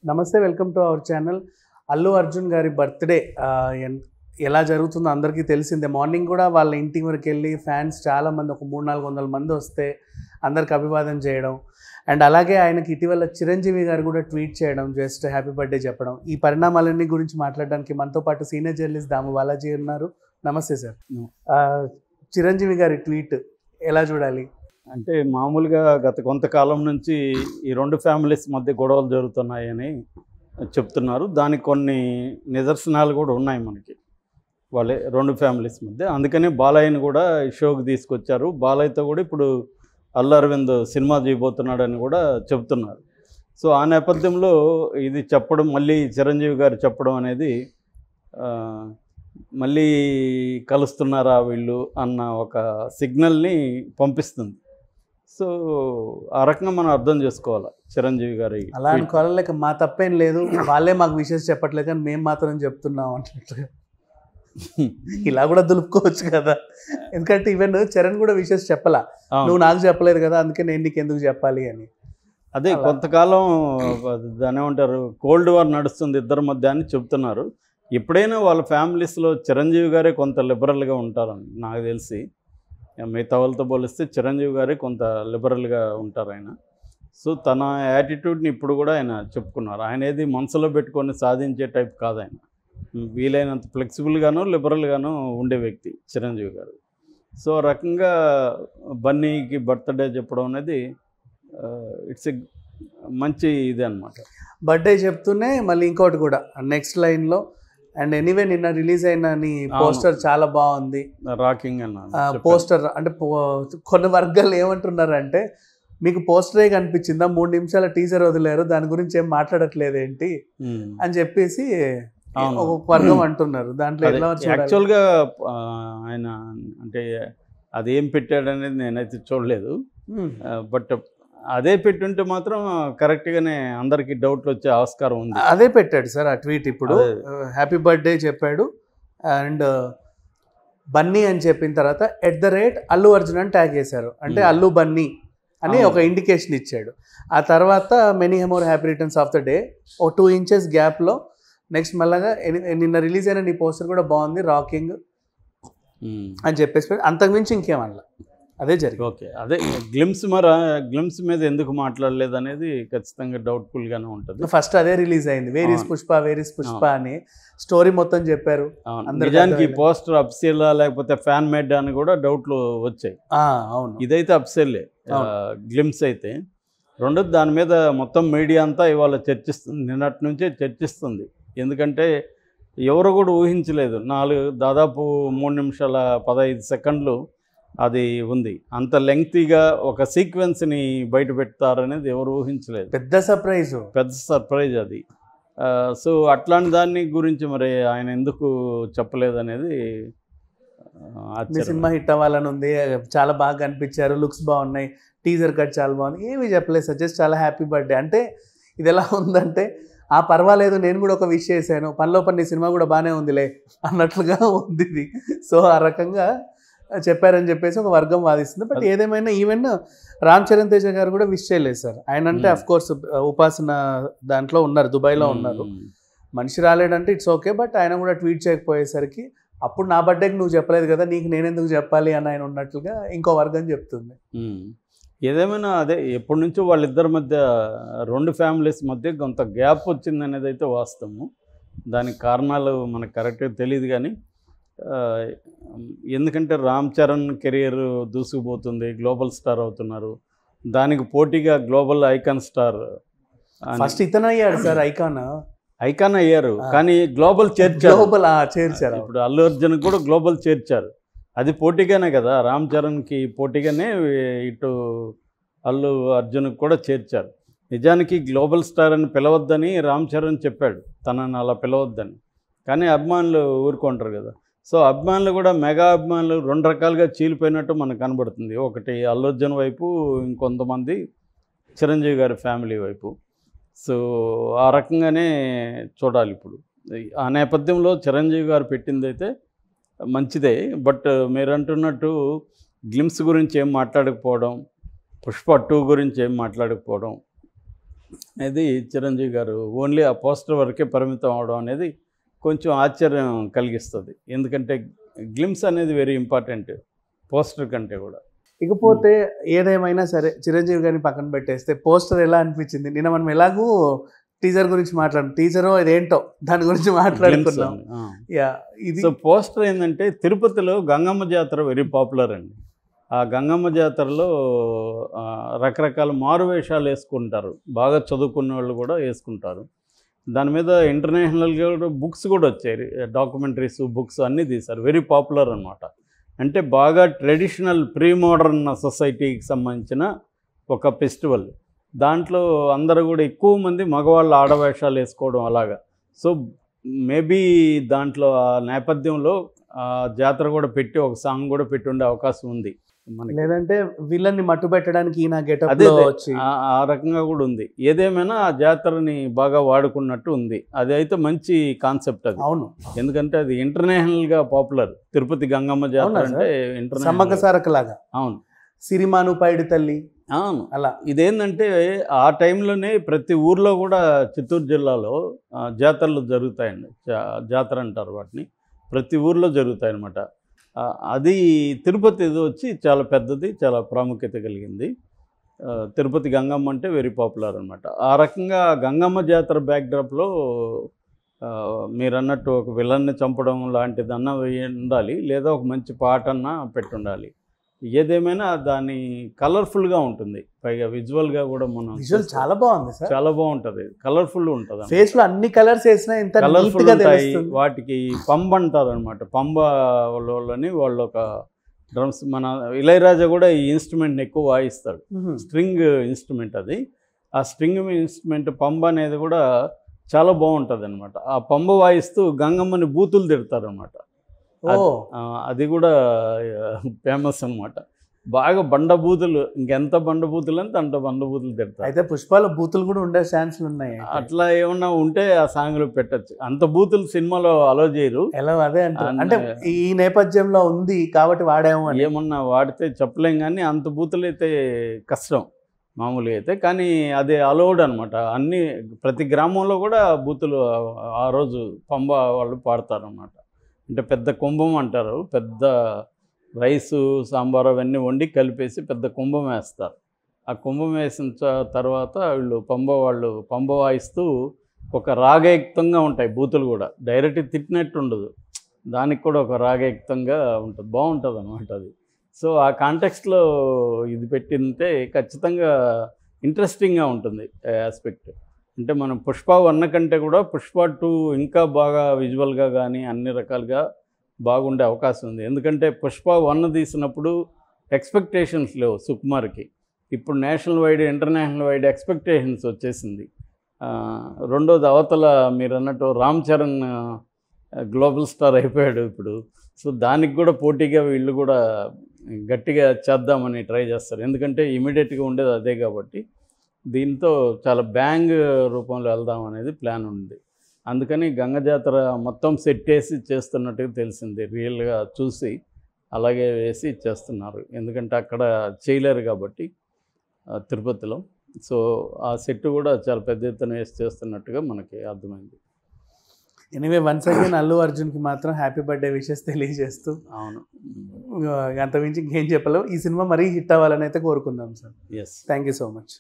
నమస్తే welcome to our channel Allu Arjun గారి birthday ఎలా జరుగుతుందో అందరికీ తెలిసిందే మార్నింగ్ కూడా వాళ్ళ ఇంటి వరకు వెళ్ళి ఫ్యాన్స్ చాలామంది ఒక మూడు నాలుగు వందల మంది వస్తే అందరికి అభివాదం చేయడం అండ్ అలాగే ఆయనకి ఇటీవల చిరంజీవి గారు కూడా ట్వీట్ చేయడం జస్ట్ హ్యాపీ బర్త్డే చెప్పడం ఈ పరిణామాలన్నీ గురించి మాట్లాడడానికి మనతో పాటు సీనియర్ జర్నలిస్ట్ దాము బాలాజీ ఉన్నారు నమస్తే సార్ ఆ, చిరంజీవి గారి ట్వీట్ ఎలా చూడాలి అంటే మామూలుగా గత కొంతకాలం నుంచి ఈ రెండు ఫ్యామిలీస్ మధ్య గొడవలు జరుగుతున్నాయని చెప్తున్నారు దానికి కొన్ని నిదర్శనాలు కూడా ఉన్నాయి మనకి వాళ్ళే రెండు ఫ్యామిలీస్ మధ్య అందుకనే బాలయ్యని కూడా ఈ షోకి తీసుకొచ్చారు బాలయ్యతో కూడా ఇప్పుడు అల్లు అరవింద్ సినిమా చేయబోతున్నాడని కూడా చెప్తున్నారు సో ఆ నేపథ్యంలో ఇది చెప్పడం మళ్ళీ చిరంజీవి గారు చెప్పడం అనేది ఆ, మళ్ళీ కలుస్తున్నారా వీళ్ళు అన్న ఒక సిగ్నల్ని పంపిస్తుంది సో ఆ రకంగా మనం అర్థం చేసుకోవాలి చిరంజీవి గారి అలా అనుకోవాలి లేక మా తప్పేం లేదు వాళ్ళే మాకు విషయస్ చెప్పట్లేదు కానీ మేము మాత్రం చెప్తున్నాం అన్నట్లుగా ఇలా కూడా దులుపుకోవచ్చు కదా ఎందుకంటే ఈవెన్ చరణ్ కూడా విషయస్ చెప్పలా అవును. నువ్వు నాకు చెప్పలేదు కదా అందుకే నేను నీకు ఎందుకు చెప్పాలి అని అదే అలా. కొంతకాలం దాని ఏమంటారు కోల్డ్ వార్ నడుస్తుంది ఇద్దరి మధ్య అని చెప్తున్నారు ఎప్పుడైనా వాళ్ళ ఫ్యామిలీస్లో చిరంజీవి గారే కొంత లిబరల్గా ఉంటారని నాకు తెలిసి మిగతా వాళ్ళతో పోలిస్తే చిరంజీవి గారే కొంత లిబరల్గా ఉంటారు ఆయన సో తన యాటిట్యూడ్ని ఇప్పుడు కూడా ఆయన చెప్పుకున్నారు ఆయన ఏది మనసులో పెట్టుకొని సాధించే టైప్ కాదు ఆయన వీలైనంత ఫ్లెక్సిబుల్గాను లిబరల్గాను ఉండే వ్యక్తి చిరంజీవి గారు సో ఆ రకంగా బన్నీకి బర్త్డే చెప్పడం అనేది ఇట్స్ ఎ మంచి ఇది అనమాట బర్త్డే చెప్తూనే మళ్ళీ ఇంకోటి కూడా నెక్స్ట్ లైన్లో అండ్ ఎనీవే నిన్న రిలీజ్ అయిన నీ పోస్టర్ చాలా బాగుంది రాకింగ్ అన్న పోస్టర్ అంటే పో- కొన్ని వర్గాలు ఏమంటున్నారంటే మీకు పోస్టరే కనిపించిందా మూడు నిమిషాల టీజర్ వదిలేరు దాని గురించి ఏం మాట్లాడట్లేదు ఏంటి అని చెప్పేసి అవును. ఒక వర్గం అంటున్నారు దాంట్లో ఎలా చూడాలి? యాక్చువల్గా ఆయన అంటే అది ఏం పెట్టాడనేది నేనైతే చూడలేదు మ్మ్. బట్ అదే పెట్టుంటే మాత్రం కరెక్ట్గానే అందరికి డౌట్లు వచ్చే ఆస్కారం ఉంది అదే పెట్టాడు సార్ ఆ ట్వీట్ ఇప్పుడు అదే. హ్యాపీ బర్త్డే చెప్పాడు అండ్ బన్నీ అని చెప్పిన తర్వాత at the rate Allu Arjun అని ట్యాగ్ చేశారు అంటే Hmm. అల్లు బన్నీ అని అవును. ఒక ఇండికేషన్ ఇచ్చాడు ఆ తర్వాత many more happy returns of the day ఓ టూ ఇంచెస్ గ్యాప్లో నెక్స్ట్ మళ్ళగా ఎని- నిన్న రిలీజ్ అయిన నీ పోస్టర్ కూడా బాగుంది రాకింగ్ మ్మ్. అని చెప్పేసి అంతకుమించి ఇంకేమన్నా అదే జరిగింది ఓకే అదే గ్లిమ్స్ మరి గ్లిమ్స్ మీద ఎందుకు మాట్లాడలేదు అనేది ఖచ్చితంగా డౌట్ఫుల్గానే ఉంటుంది ఫస్ట్ అదే రిలీజ్ అయింది వేరీస్ అవును. పుష్ప వేరీస్ పుష్ప అని స్టోరీ మొత్తం చెప్పారు అవును. అందరికీ నిజానికి అర్థమైంది. పోస్టర్ అప్సేలా లేకపోతే ఫ్యాన్ మేడ్ అని కూడా డౌట్లు వచ్చాయి ఆ, అవును ఇదైతే అప్సెల్లే అవును. గ్లిమ్స్ అయితే రెండోది దాని మీద మొత్తం మీడియా అంతా ఇవాళ చర్చిస్తుంది నిన్నటి నుంచే చర్చిస్తుంది ఎందుకంటే ఎవరు కూడా ఊహించలేదు నాలుగు దాదాపు మూడు నిమిషాల పదహైదు సెకండ్లు అది ఉంది అంత లెంగ్తీగా ఒక సీక్వెన్స్ని బయట పెడతారనేది ఎవరు ఊహించలేదు పెద్ద సర్ప్రైజ్ పెద్ద సర్ప్రైజ్ అది ఆ, సో అట్లాంటి దాన్ని గురించి మరి ఆయన ఎందుకు చెప్పలేదు అనేది ఆ, మీ ఆశ్చర్యం. సినిమా హిట్ అవ్వాలని ఉంది చాలా బాగా కనిపించారు లుక్స్ బాగున్నాయి టీజర్ కట్ చాలా బాగుంది ఏమీ చెప్పలేదు సార్ జస్ట్ చాలా హ్యాపీ బర్త్డే అంటే ఇది ఎలా ఉందంటే ఆ పర్వాలేదు నేను కూడా ఒక విష్ చేశాను పనిలో పని నీ సినిమా కూడా బాగానే ఉందిలే అన్నట్లుగా ఉంది ఇది సో ఆ రకంగా చెప్పారని చెప్పేసి ఒక వర్గం వాదిస్తుంది బట్ ఏదేమైనా ఈవెన్ రామ్ చరణ్ తేజ గారు కూడా విష్ చేయలేదు సార్ ఆయన అంటే Hmm. అఫ్ కోర్స్ ఉపాసన దాంట్లో ఉన్నారు దుబాయ్లో ఉన్నారు మ్మ్. మనిషి రాలేడంటే ఇట్స్ ఓకే బట్ ఆయన కూడా ట్వీట్ చేయకపోయేసరికి అప్పుడు నా బర్త్డేకి నువ్వు చెప్పలేదు కదా నీకు నేనెందుకు చెప్పాలి అని ఆయన ఉన్నట్లుగా ఇంకో వర్గం చెప్తుంది మ్మ్. ఏదేమైనా అదే ఎప్పటి నుంచో వాళ్ళిద్దరి మధ్య రెండు ఫ్యామిలీస్ మధ్య కొంత గ్యాప్ వచ్చింది అనేది అయితే వాస్తవము దానికి కారణాలు మనకు కరెక్ట్గా తెలియదు కానీ ఆ, ఎందుకంటే రామ్ చరణ్ కెరియర్ దూసుకుపోతుంది గ్లోబల్ స్టార్ అవుతున్నారు దానికి పోటీగా గ్లోబల్ ఐకాన్ స్టార్ అని- ఫస్ట్ ఇతను అయ్యాడు సార్ ఐకాన్ ఐకాన్ అయ్యారు ఆ. కానీ గ్లోబల్ చేర్చారు గ్లోబల్ చేర్చారు ఇప్పుడు అల్లు అర్జున్ కూడా గ్లోబల్ చేర్చారు అది పోటీగానే కదా రామ్ చరణ్కి పోటీగానే ఇటు అల్లు అర్జున్కి కూడా చేర్చారు నిజానికి గ్లోబల్ స్టార్ అని పిలవద్దని రామ్ చరణ్ చెప్పాడు తనని అలా పిలవద్దని కానీ అభిమానులు ఊరుకుంటారు కదా సో అభిమానులు కూడా మెగా అభిమానులు రెండు రకాలుగా చీలిపోయినట్టు మనకు కనబడుతుంది ఒకటి అల్లు అర్జున్ వైపు ఇంకొంతమంది చిరంజీవి గారి ఫ్యామిలీ వైపు సో ఆ రకంగానే చూడాలి ఇప్పుడు ఆ నేపథ్యంలో చిరంజీవి గారు పెట్టింది అయితే మంచిదే బట్ మీరు అంటున్నట్టు గ్లిమ్స్ గురించి ఏం మాట్లాడకపోవడం పుష్ప టూ గురించి ఏం మాట్లాడకపోవడం అనేది చిరంజీవి గారు ఓన్లీ ఆ పోస్టర్ వరకే పరిమితం అవడం అనేది కొంచెం ఆశ్చర్యం కలిగిస్తుంది ఎందుకంటే గ్లిమ్స్ అనేది వెరీ ఇంపార్టెంట్ పోస్టర్ కంటే కూడా ఇకపోతే ఏదేమైనా సరే చిరంజీవి గారిని పక్కన పెట్టేస్తే పోస్టర్ ఎలా అనిపించింది నిన్న మనం ఎలాగూ టీజర్ గురించి మాట్లాడు టీజరో ఇదేంటో దాని గురించి గ్లిమ్స్ మాట్లాడుకున్నాం అని. ఆ. యా ఇది సో పోస్టర్ ఏంటంటే తిరుపతిలో గంగమ్మ జాతర వెరీ పాపులర్ అండి ఆ గంగమ్మ జాతరలో ఆ, రకరకాల మారు వేషాలు వేసుకుంటారు బాగా చదువుకున్న వాళ్ళు కూడా వేసుకుంటారు దాని మీద ఇంటర్నేషనల్గా కూడా బుక్స్ కూడా వచ్చాయి డాక్యుమెంటరీస్ బుక్స్ అన్నీ తీశారు వెరీ పాపులర్ అనమాట అంటే బాగా ట్రెడిషనల్ ప్రీ మోడర్న్ సొసైటీకి సంబంధించిన ఒక ఫెస్టివల్ దాంట్లో అందరూ కూడా ఎక్కువ మంది మగవాళ్ళు ఆడవేషాలు వేసుకోవడం అలాగా సో మేబీ దాంట్లో ఆ నేపథ్యంలో ఆ జాతర కూడా పెట్టి ఒక సాంగ్ కూడా పెట్టి ఉండే అవకాశం ఉంది మనకి లేదంటే విలన్ని మట్టు పెట్టడానికి ఈయన గెటప్ అదే లో అదే. వచ్చి ఆ- ఆ రకంగా కూడా ఉంది ఏదేమైనా ఆ జాతరని బాగా వాడుకున్నట్టు ఉంది అది అయితే మంచి కాన్సెప్ట్ అది అవును ఎందుకంటే అది ఇంటర్నేషనల్ గా పాపులర్ తిరుపతి గంగమ్మ జాతర అవునా అంటే సమ్మక్క ఇంటర్నేషనల్ సారక లాగా అవును సిరిమాను పైడి తల్లి అవును అలా ఇదేంటంటే ఆ టైంలోనే ప్రతి ఊర్లో కూడా చిత్తూరు జిల్లాలో ఆ, జాతరలు జరుగుతాయండి జా- జాతర అంటారు వాటిని ప్రతి ఊర్లో జరుగుతాయన్నమాట ఆ, అది తిరుపతి ఇది వచ్చి చాలా పెద్దది చాలా ప్రాముఖ్యత కలిగింది ఆ, తిరుపతి గంగమ్మ అంటే వెరీ పాపులర్ అనమాట ఆ రకంగా గంగమ్మ జాతర బ్యాక్డ్రాప్లో మీరు అన్నట్టు ఒక విలన్ని చంపడం లాంటిదన్నా ఉండాలి లేదా ఒక మంచి పాట అన్నా పెట్టుండాలి ఏదేమైనా దాని కలర్ఫుల్గా ఉంటుంది పైగా విజువల్గా కూడా మనం విజువల్ చూస్తే చాలా బాగుంది సార్ చాలా బాగుంటుంది కలర్ఫుల్ ఉంటుంది ఫేస్ లో అన్ని కలర్స్ వేసినా ఎంత నీట్ కలర్ఫుల్ గా ఉంటాయి తెలుస్తుంది వాటికి పంబ అంటారు అనమాట పంబ వాళ్ళని వాళ్ళు ఒక డ్రమ్స్ మన ఇళయరాజా కూడా ఈ ఇన్స్ట్రుమెంట్ని ఎక్కువ వాయిస్తాడు మ్మ్. స్ట్రింగ్ ఇన్స్ట్రుమెంట్ అది ఆ స్ట్రింగ్ ఇన్స్ట్రుమెంట్ పంబ అనేది కూడా చాలా బాగుంటుంది అనమాట ఆ పంబ వాయిస్తూ గంగమ్మని బూతులు తిడతారు అనమాట ఓ అది కూడా ఫేమస్ అనమాట బాగా బండబూతులు ఇంకెంత బండబూతులు అంటే అంత బండబూతులు తిడతారు అయితే పుష్పాల బూతులు కూడా ఉండే ఛాన్సులు ఉన్నాయి అయితే. అట్లా ఏమన్నా ఉంటే ఆ సాంగ్లో పెట్టచ్చు అంత బూతులు సినిమాలో అలో చేయరు ఎలా అదే అంటారు అన్న- అంటే ఈ నేపథ్యంలో ఉంది కాబట్టి వాడాము అని ఏమన్నా వాడితే చెప్పలేం కానీ అంత బూతులు అయితే కష్టం మామూలుగా అయితే కానీ అది అలౌడ్ అనమాట అన్ని ప్రతి గ్రామంలో కూడా బూతులు ఆ- ఆ రోజు పంబ వాళ్ళు పాడతారు అనమాట అంటే పెద్ద కుంభం అంటారు పెద్ద రైసు సాంబార్ అవన్నీ వండి కలిపేసి పెద్ద కుంభం వేస్తారు ఆ కుంభం వేసిన చ- తర్వాత వీళ్ళు పంబ వాళ్ళు పంబ వాయిస్తూ ఒక రాగయుక్తంగా ఉంటాయి బూతులు కూడా డైరెక్ట్ తిట్టినట్టు ఉండదు దానికి కూడా ఒక రాగయుక్తంగా ఉంటుంది బాగుంటుంది అనమాట అది సో ఆ కాంటెక్స్ట్లో ఇది పెట్టింటే ఖచ్చితంగా ఇంట్రెస్టింగ్గా ఉంటుంది ఆస్పెక్ట్ అంటే మనం పుష్ప వన్ కంటే కూడా పుష్ప టూ ఇంకా బాగా విజువల్గా కానీ అన్ని రకాలుగా బాగుండే అవకాశం ఉంది ఎందుకంటే పుష్ప వన్ తీసినప్పుడు ఎక్స్పెక్టేషన్స్ లేవు సుకుమార్కి ఇప్పుడు national wide international wide expectations వచ్చేసింది ఆ, రెండోది అవతల మీరు అన్నట్టు రామ్ చరణ్ ఆ, గ్లోబల్ స్టార్ అయిపోయాడు ఇప్పుడు సో దానికి కూడా పోటీగా వీళ్ళు కూడా గట్టిగా చేద్దామని ట్రై చేస్తారు ఎందుకంటే ఇమీడియట్గా ఉండేది అదే కాబట్టి దీంతో చాలా బ్యాంగ్ రూపంలో వెళ్దాం అనేది ప్లాన్ ఉంది అందుకని గంగ జాతర మొత్తం సెట్ వేసి చేస్తున్నట్టుగా తెలిసింది రియల్గా చూసి అలాగే వేసి చేస్తున్నారు ఎందుకంటే అక్కడ చేయలేరు కాబట్టి ఆ, తిరుపతిలో సో ఆ సెట్ కూడా చాలా పెద్ద ఎత్తున వేసి చేస్తున్నట్టుగా మనకి అర్థమైంది anyway once again Allu Arjun కి మాత్రం హ్యాపీ బర్త్డే విషెస్ తెలియజేస్తూ అవును అంతమించి ఇంకేం చెప్పలేవు ఈ సినిమా మరీ హిట్ అవ్వాలని అయితే కోరుకుందాం sir yes thank you so much